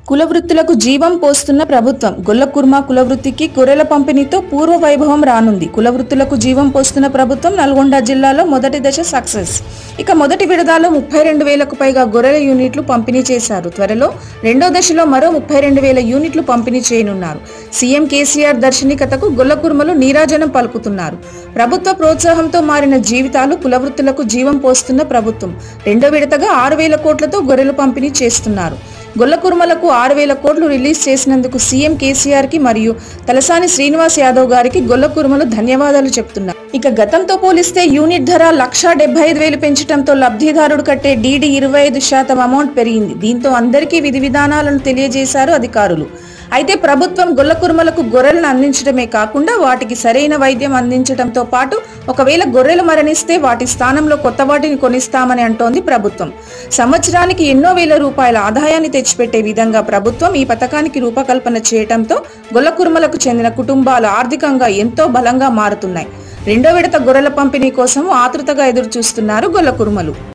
కుల వృత్తులకు జీవం పోస్తున్న ప్రభుత్వం గొల్లకుర్మ కుల వృత్తికి గొర్రెల పంపిణీతో పూర్వ వైభవం రానుంది కుల వృత్తులకు జీవం పోస్తున్న ప్రభుత్వం నల్గొండ జిల్లాలో మొదటి దశ సక్సెస్ ఇక మొదటి విడతలో ముప్పై రెండు వేలకు పైగా గొర్రెల యూనిట్లు పంపిణీ చేశారు త్వరలో రెండో దశలో మరో ముప్పై రెండు వేల యూనిట్లు పంపిణీ చేయనున్నారు సీఎం కేసీఆర్ దర్శనికతకు గొల్లకుర్మలు నీరాజనం పలుకుతున్నారు ప్రభుత్వ ప్రోత్సాహంతో మారిన జీవితాలు కుల వృత్తులకు జీవం పోస్తున్న ప్రభుత్వం రెండో విడతగా ఆరు వేల కోట్లతో గొర్రెలు పంపిణీ చేస్తున్నారు గొల్లకుర్మలకు ఆరు వేల కోట్లు రిలీజ్ చేసినందుకు సీఎం కేసీఆర్ కి మరియు తలసాని శ్రీనివాస్ యాదవ్ గారికి గొల్లకుర్మలు ధన్యవాదాలు చెప్తున్నారు ఇక గతంతో పోలిస్తే యూనిట్ ధర లక్షా డెబ్బై ఐదు వేలు పెంచడంతో లబ్ధిదారుడు కట్టే డీడీ ఇరవై ఐదు శాతం అమౌంట్ పెరిగింది దీంతో అందరికీ విధి విధానాలను తెలియజేశారు అధికారులు అయితే ప్రభుత్వం గొల్లకుర్మలకు గొర్రెలను అందించడమే కాకుండా వాటికి సరైన వైద్యం అందించడంతో పాటు ఒకవేళ గొర్రెలు మరణిస్తే వాటి స్థానంలో కొత్త వాటిని కొనిస్తామని అంటోంది ప్రభుత్వం సంవత్సరానికి ఎన్నో వేల రూపాయల ఆదాయాన్ని తెచ్చిపెట్టే విధంగా ప్రభుత్వం ఈ పథకానికి రూపకల్పన చేయడంతో గొల్లకుర్మలకు చెందిన కుటుంబాలు ఆర్థికంగా ఎంతో బలంగా మారుతున్నాయి రెండో విడత గొర్రెల పంపిణీ కోసం ఆతృతగా ఎదురు చూస్తున్నారు గొల్లకుర్మలు